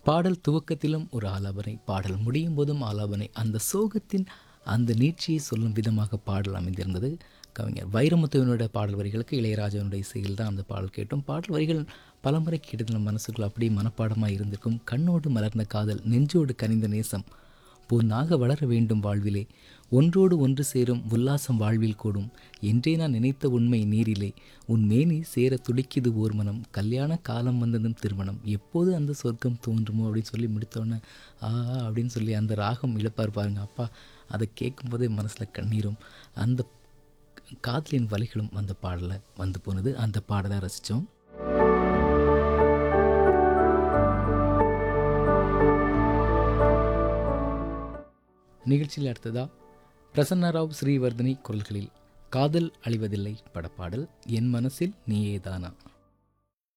பாடல் துவக்கத்திலும் ஒரு ஆலாபனை பாடல் முடியும் போதும் ஆலாபனை அந்த சோகத்தின் அந்த நீட்சியை சொல்லும் விதமாக பாடல் அமைந்திருந்தது கவிஞர் வைரமுத்துவனுடைய பாடல் வரிகளுக்கு இளையராஜாவினுடைய இசையில் தான் அந்த பாடல் கேட்டோம் பாடல் வரிகள் பலமுறை கேட்டது நம்ம மனசுக்குள்ள அப்படியே மனப்பாடமாக இருந்திருக்கும் கண்ணோடு மலர்ந்த காதல் நெஞ்சோடு கனிந்த நேசம் பொன்னாக வளர வேண்டும் வாழ்விலே ஒன்றோடு ஒன்று சேரும் உல்லாசம் வாழ்வில் கூடும் என்றே நான் நினைத்த உண்மை நீரிலே உன் மேனி சேர துடிக்குது ஓர் மனம் கல்யாண காலம் வந்ததும் திருமணம் எப்போது அந்த சொர்க்கம் தோன்றுமோ அப்படின்னு சொல்லி முடித்தோன்னே ஆ அப்படின்னு சொல்லி அந்த ராகம் இழப்பார் பாருங்க அப்பா அதை கேட்கும்போதே மனசில் கண்ணீரும் அந்த காதலின் வலிகளும் அந்த பாடலில் வந்து போனது அந்த பாடலை ரசித்தோம் நிகழ்ச்சியில் அடுத்ததா பிரசன்னராவ் ஸ்ரீவர்தனி குரல்களில் காதல் அழிவதில்லை படப்பாடல் என் மனசில் நீயேதானா